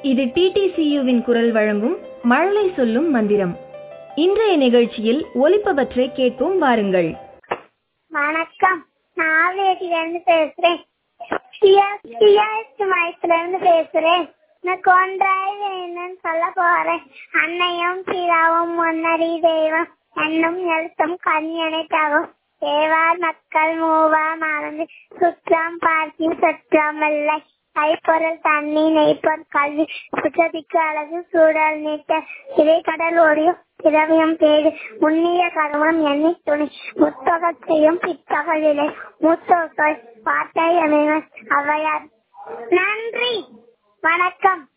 இது டிடிசியுவின் குரல் வழங்கும் மழலை சொல்லும் மந்திரம் இன்றைய நிகழ்ச்சியில் ஒலிப்பவற்றை கேட்போம் வாருங்கள் வணக்கம் நான் ஆவேட்டில இருந்து பேசுறேன் மயத்துல இருந்து பேசுறேன் எனக்கு ஒன்றாய் வேணும்னு சொல்ல போறேன் அன்னையும் பிதாவும் முன்னறி தெய்வம் என்னும் எழுத்தும் கண்ணியனை தகும் தேவார் மக்கள் மூவா மறந்து சுற்றம் பார்த்தி சுற்றம் இல்லை கைப்பொருள் தண்ணி நெய்ப்பொருள் கல்வி சுற்றதிக்கு அழகு சூழல் நீட்ட இதை கடல் ஓடியும் திரவியம் தேடு உன்னிய கருமம் எண்ணி துணி முத்தகத்தையும் பித்தகவிலை மூத்தோசோய் பாட்டை அவையார் நன்றி வணக்கம்